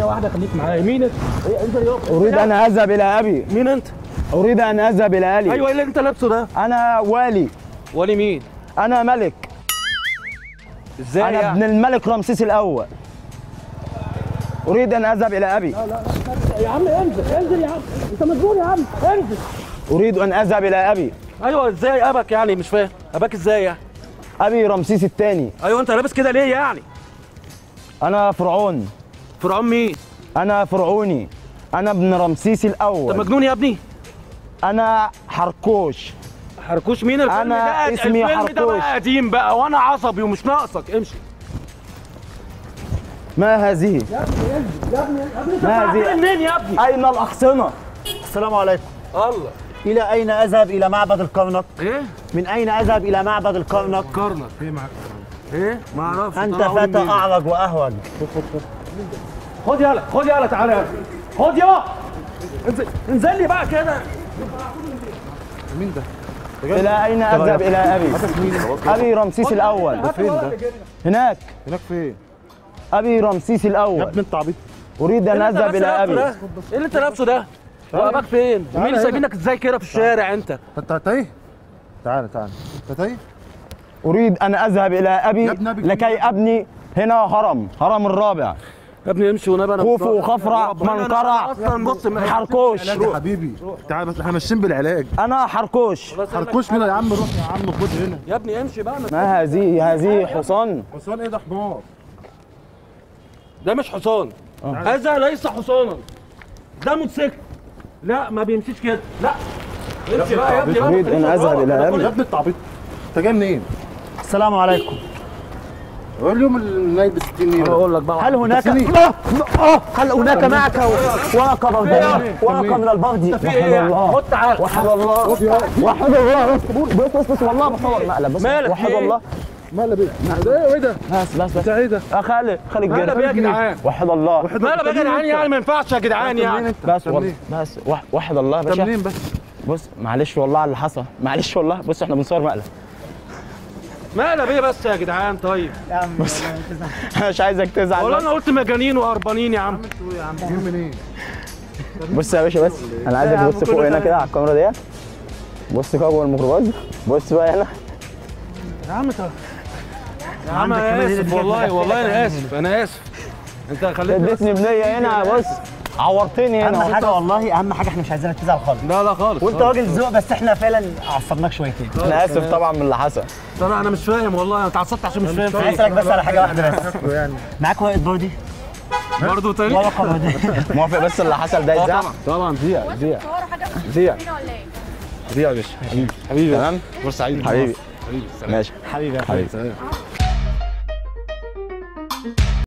ثانيه واحده خليك معايا مين انت إيه، انت يا اريد ان اذهب الى ابي مين انت اريد ان اذهب الى اهلي ايوه ايه اللي انت لابسه ده انا والي ولي مين انا ملك ازاي انا ابن يعني الملك رمسيس الاول اريد ان اذهب الى ابي يا عم انزل انزل يا عم انت مجنون يا عم انزل اريد ان اذهب الى ابي ايوه ازاي ابك يعني مش فاهم اباك ازاي يعني ابي رمسيس الثاني ايوه انت لابس كده ليه يعني انا فرعون فرعون مين انا فرعوني انا ابن رمسيس انت الاول مجنون يا ابني انا حركوش حركوش مين الفيلم أنا ده اسمي الفيلم ده حركوش. بقى قديم بقى وانا عصبي ومش ناقصك امشي ما هذه ما هتيجي هذه منين يا ابني اين الاحصنه السلام عليكم الله إلى أين أذهب إلى معبد الكرنك؟ ايه من أين أذهب إلى معبد الكرنك؟ كرنك ايه معاك ايه ما اعرفش أنت طلعوا فتى منين؟ أعرج وأهوج خد يلا خد يلا تعالى يلا خد يلا انزل انزل لي بقى كده الى اين اذهب الى ابي ابي رمسيس الاول فين ده هناك هناك فين؟ ابي رمسيس الاول انت عبيط اريد ان اذهب الى ابي ايه اللي انت لابسه ده؟ هو اباك فين؟ مين اللي سايبينك ازاي كده في الشارع انت؟ انت تايه؟ تعالى تعالى انت تايه؟ اريد ان اذهب الى ابي يا ابن أبي لكي ابني هنا هرم هرم الرابع يا ابني امشي ونبي انا خوف وخفرع ربنا أنا منقرع اصلا بص ما- حركوش يا حبيبي تعالى بس احنا ماشيين بالعلاج انا حركوش حركوش مين يا عم روح يا عم خد هنا يا ابني امشي بقى ما- ما هذه هذه حصان حصان ايه ده حمار ده مش حصان هذا ليس حصانا ده موتوسيكل لا ما بيمشيش كده لا امشي بقى يا ابني بقى، أريد أن خليك أذهب شغال. إلى أنا أبي. كل- يا ابني انت عبيط انت جاي منين؟ السلام عليكم قول لهم النايب ب 60 أنا نيره اقول لك بقى هل هناك سنين. آه، آه، هل هناك معك ورقة بردية ورقة من البرد في ايه خد تعال وحد الله وحد الله بص بص بص والله بصور مقلب بص مالك؟ وحد في إيه؟ الله مالك ايه؟ ده ايه ده؟ بس بس بس ده ايه ده؟ يا خالد خالد مالك جرب يا جدعان وحد الله مالك يا جدعان يعني ما ينفعش يا جدعان يعني بس انت والله منين؟ بس وح- وحد الله يا انت باشا منين بس؟ بص معلش والله على اللي حصل معلش والله بص احنا بنصور مقلب مالك ايه بس يا جدعان طيب انا مش عايزك تزعل والله بس. انا قلت مجانين وهربانين يا عم جايين منين؟ بص يا باشا بس انا عايزك تبص فوق هنا كده على الكاميرا ديت بص كده جوه الميكروباص بص بقى هنا يا عم طب يا عم انا اسف والله والله انا اسف انا اسف انت خليتني بس اديتني بنيه هنا بص عورتني أهم هنا حاجة والله أهم حاجة إحنا مش عايزينك تزعل خالص لا لا خالص وأنت راجل ذوق بس إحنا فعلا عصبناك شويتين انا اسف طبعا من اللي حصل انا انا مش فاهم والله انا اتعصبت عشان مش فاهم عايز فيه أسألك بس على حاجة واحدة بس يعني معاك ورقة بردي؟ برضه تاني ورقة بردي موافق بس اللي حصل ده يتذاع طبعا ذيع ذيع تصوروا حاجه ذيع هنا ولا ايه؟ ذيع يا باشا حبيبي حبيبي تمام بورسعيد حبيبي ماشي حبيبي يا حبيبي